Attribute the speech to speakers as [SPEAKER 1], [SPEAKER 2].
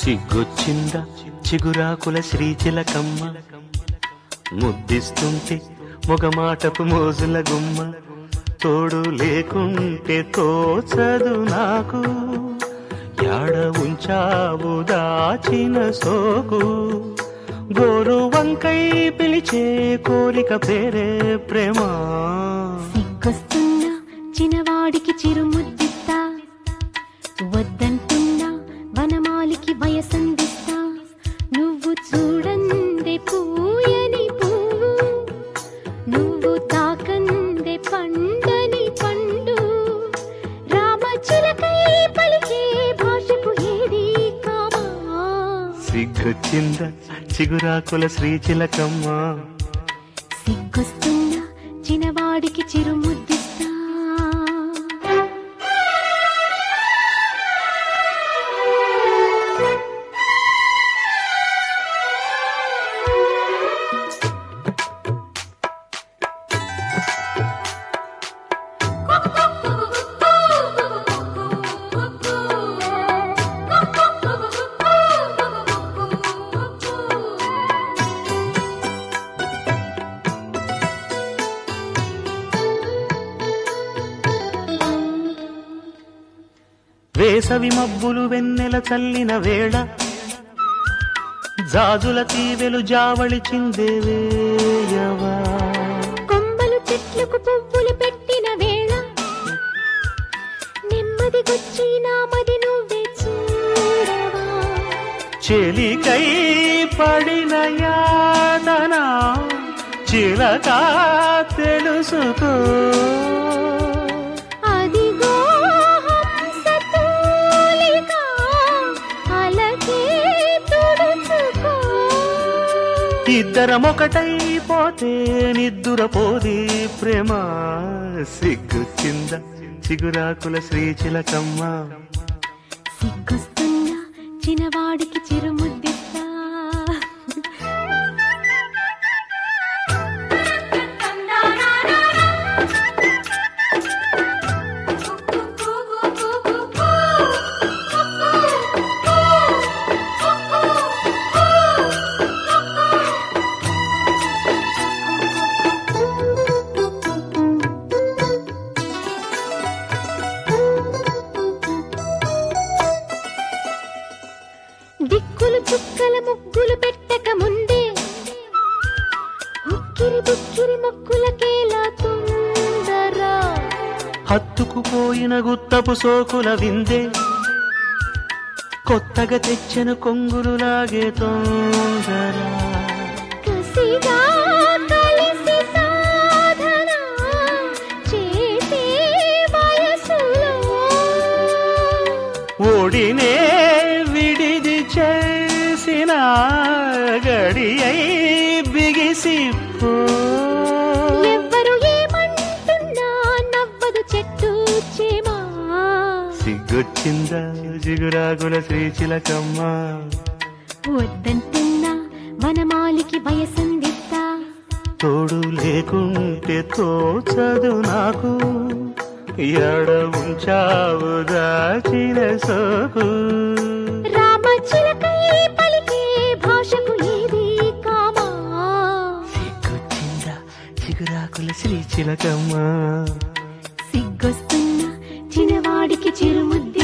[SPEAKER 1] సిగ్గొచ్చిందా చిగురాకుల శ్రీచిలకమ్మ ముద్దిస్తుంటే మొగమాటపు మోజుల గుమ్మ తోడు లేకుంటే తోచదు నాకు యాడ ఉంచావు దాచిన సోకు గోరు వంకై పిలిచే కోరిక పేరే ప్రేమ
[SPEAKER 2] సిగ్గొస్తున్నా చిన్నవాడికి చిరుముద్దిస్తా వద్దంటున్నా వనమాలికి వయసందిస్తా నువ్వు చూడందే పూయని పువ్వు నువ్వు తాకందే పండని పండు రామ చిలకై పలికే భాషకు ఏది కామా
[SPEAKER 1] సిగ్గొచ్చిందా చిగురాకుల శ్రీచిలకమ్మ
[SPEAKER 2] సిగ్గొస్తున్నా చిన్నవాడికి చిరుముద్దిస్తా
[SPEAKER 1] వేసవి మబ్బులు వెన్నెల చల్లిన వేళ జాజుల తీవెలు జావళి చిందేవేయవా
[SPEAKER 2] కొమ్మలు చెట్లకు పువ్వులు పెట్టిన వేళ నెమ్మదిగొచ్చి నామది నువ్వే చూడవా
[SPEAKER 1] చెలికై పడిన యాతన చిలక తెలుసుకో
[SPEAKER 2] అదిగో హంసతూలిక అలకే తుడుచుకో
[SPEAKER 1] ఇద్దరం ఒకటైపోతే నిద్దురపోది ప్రేమ సిగ్గుచింద చిగురాకుల శ్రీచిలకమ్మ
[SPEAKER 2] సిగ్గొస్తున్నా చిన్నవాడికి చిరుముద్దిస్తా దిక్కులు చుక్కల ముగ్గులు పెట్టక ముందే ఉక్కిరి బుక్కిరి మొక్కులకేలా తొందరా
[SPEAKER 1] హత్తుకుపోయిన గుత్తపు సోకుల విందే కొత్తగా తెచ్చిన కొంగురులాగే తొందర
[SPEAKER 2] కసిగా కలిసి సాధన చేసే వయసులో
[SPEAKER 1] ఓడినే విడిది చేసిన గడి అయి బిగిసిపో
[SPEAKER 2] ఎవ్వరు ఏమంటున్నా నవ్వదు చెట్టు చేమా
[SPEAKER 1] సిగ్గొచ్చిందా జిగురాగుల శ్రీచిలకమ్మ
[SPEAKER 2] వద్దంటున్నా వనమాలికి వయసందిస్తా
[SPEAKER 1] తోడు లేకుంటే తోచదు నాకు ఎడ ఉంచావు దాచిన సోకు
[SPEAKER 2] రామ చిలకై పలికే భాషకు ఏది కామా
[SPEAKER 1] సిగ్గొచ్చిందా చిగురాకుల శ్రీచిలకమ్మ
[SPEAKER 2] సిగ్గొస్తున్నా చిన్నవాడికి చిరుముద్ది